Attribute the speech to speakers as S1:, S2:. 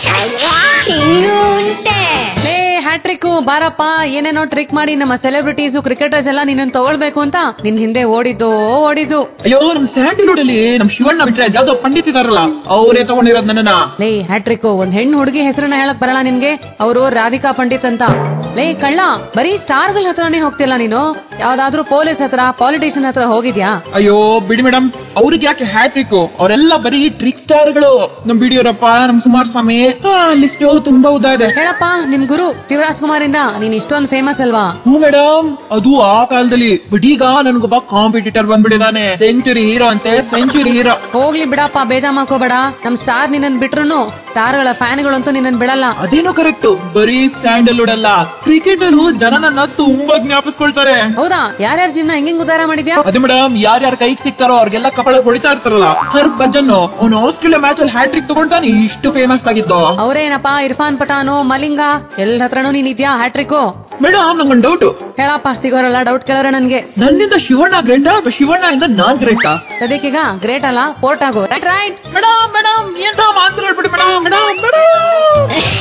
S1: ಹಿಂಗೂ ಉಂಟೆ
S2: ಲೇ ಹ್ಯಾಟ್ರಿಕ್ ಬಾರಪ್ಪ ಏನೇನೋ ಟ್ರಿಕ್ ಮಾಡಿ ನಮ್ಮ ಸೆಲೆಬ್ರಿಟೀಸ್ ಕ್ರಿಕೆಟರ್ಸ್ ಎಲ್ಲ ನಿನ್ನನ್ನು ತಗೊಳ್ಬೇಕು ಅಂತ ನಿನ್ ಹಿಂದೆ ಓಡಿದ್ದು ಓಡಿದ್ದು
S3: ಅಯ್ಯೋ ನಮ್ ಸ್ಯಾಂಡಲ್ವುಡ್ ಅಲ್ಲಿ ನಮ್ ಶಿವಣ್ಣ ಬಿಟ್ರೆ ಯಾವ್ದೋ ಪಂಡಿತ್ ಇದಾರಲ್ಲ ಅವರೇ ತಗೊಂಡಿರೋದ್ ನನ್ನನ್ನ
S2: ಲೇ ಹ್ಯಾಟ್ರಿಕ್ ಒಂದ್ ಹೆಣ್ಣು ಹುಡುಗಿ ಹೆಸರನ್ನ ಹೇಳಕ್ ಬರಲ್ಲ ನಿನ್ಗೆ ಅವರು ರಾಧಿಕಾ ಪಂಡಿತ್ ಅಂತ ಲೇ ಕಳ್ಳ ಬರೀ ಸ್ಟಾರ್ಗಳ ಹತ್ರನೇ ಹೋಗ್ತಿಲ್ಲ ನೀನು ಯಾವ್ದಾದ್ರೂ ಪೊಲೀಸ್ ಹತ್ರ ಪಾಲಿಟಿಷಿಯನ್ ಹತ್ರ ಹೋಗಿದ್ಯಾ
S3: ಅಯ್ಯೋ ಬಿಡಿ ಮೇಡಮ್ ಅವ್ರಿಗೆ ಯಾಕೆ ಹ್ಯಾಟ್ರಿಕ್ ಅವರೆಲ್ಲ ಬರೀ ಟ್ರಿಕ್ ಸ್ಟಾರ್ಗಳು ನಮ್ ಬಿಡಿಯೂರಪ್ಪ ನಮ್ ಕುಮಾರಸ್ವಾಮಿ ಲಿಸ್ಟ್ ತುಂಬಾ ಉದ್ದ ಇದೆ
S2: ಹೇಳಪ್ಪ ನಿಮ್ ಗುರು ಶಿವರಾಜ್ ಕುಮಾರ್ ಇಂದ ನೀನ್ ಇಷ್ಟೊಂದ್ ಫೇಮಸ್ ಅಲ್ವಾ
S3: ಹ್ಞೂ ಮೇಡಮ್ ಅದು ಆ ಕಾಲದಲ್ಲಿ ಬಟ್ ಈಗ ನನ್ಗೊಬ್ಬ ಕಾಂಪಿಟೇಟರ್ ಬಂದ್ಬಿಟ್ಟಿದಾನೆ ಸೆಂಚುರಿ ಹೀರೋ ಅಂತೆ ಸೆಂಚುರಿ ಹೀರೋ
S2: ಹೋಗ್ಲಿ ಬಿಡಪ್ಪ ಬೇಜಾ ಮಾಡ್ಕೋಬೇಡ ನಮ್ ಸ್ಟಾರ್ ನಿನ್ನನ್ ಬಿಟ್ರುನು ಸ್ಟಾರ್ಗಳ ಫ್ಯಾನ್ಗಳಂತೂ ನಿನ್ನನ್ ಬಿಡಲ್ಲ
S3: ಅದೇನೋ ಕರೆಕ್ಟ್ ಬರೀ ಸ್ಯಾಂಡಲ್ವುಡ್ ಅಲ್ಲ ಕ್ರಿಕೆಟ್ ಅಲ್ಲೂ ಜನ ನನ್ನ ತುಂಬಾ ಜ್ಞಾಪಿಸ್ಕೊಳ್ತಾರೆ
S2: ಹೌದಾ ಯಾರ್ಯಾರ ಜಿನ್ನ ಹೆಂಗ್ ಉದ್ದಾರ ಮಾಡಿದ್ಯಾ
S3: ಅದೇ ಮೇಡಮ್ ಯಾರ್ಯಾರ ಕೈಗೆ ಸಿಗ್ತಾರೋ ಅವ್ರಿಗೆಲ್ಲ ಕಪಾಳ ಹೊಡಿತಾ ಇರ್ತಾರಲ್ಲ ಹರ್ಭಜನ್ ಅವ್ನು ಆಸ್ಟ್ರೇಲಿಯಾ ಮ್ಯಾಚ್ ಅಲ್ಲಿ ಹ್ಯಾಟ್ರಿಕ್ ತಗೊಂಡ್ತಾನೆ ಇಷ್ಟು ಫೇಮಸ್ ಆಗಿದ್ದು
S2: ಅವ್ರೇನಪ್ಪ ಇರ್ಫಾನ್ ಪಠಾನು ಮಲಿಂಗ ಎಲ್ಲರ ಹತ್ರನೂ ನೀನ್ ಇದ್ಯಾ ಹ್ಯಾಟ್ರಿಕ್
S3: ಮೇಡಮ್ ನಂಗೊಂದು ಡೌಟ್
S2: ಹೇಳಪ್ಪ ಸಿಗೋರಲ್ಲ ಡೌಟ್ ಕೇಳೋರ ನನ್ಗೆ
S3: ನನ್ನಿಂದ ಶಿವಣ್ಣ ಗ್ರೇಟಾ ಅಥವಾ ಶಿವಣ್ಣ ಇಂದ ನಾನ್ ಗ್ರೇಟಾ
S2: ಸದ್ಯಕ್ಕೀಗ ಗ್ರೇಟ್ ಅಲ್ಲ ಪೋರ್ಟ್ ಆಗು ರೈಟ್ ರೈಟ್
S3: ಮೇಡಮ್ ಮೇಡಮ್ ಏನ್ ಆನ್ಸರ್ ಹೇಳ್ಬಿಡಿ ಮೇಡಮ್ ಮೇಡಮ್ ಮೇಡಮ್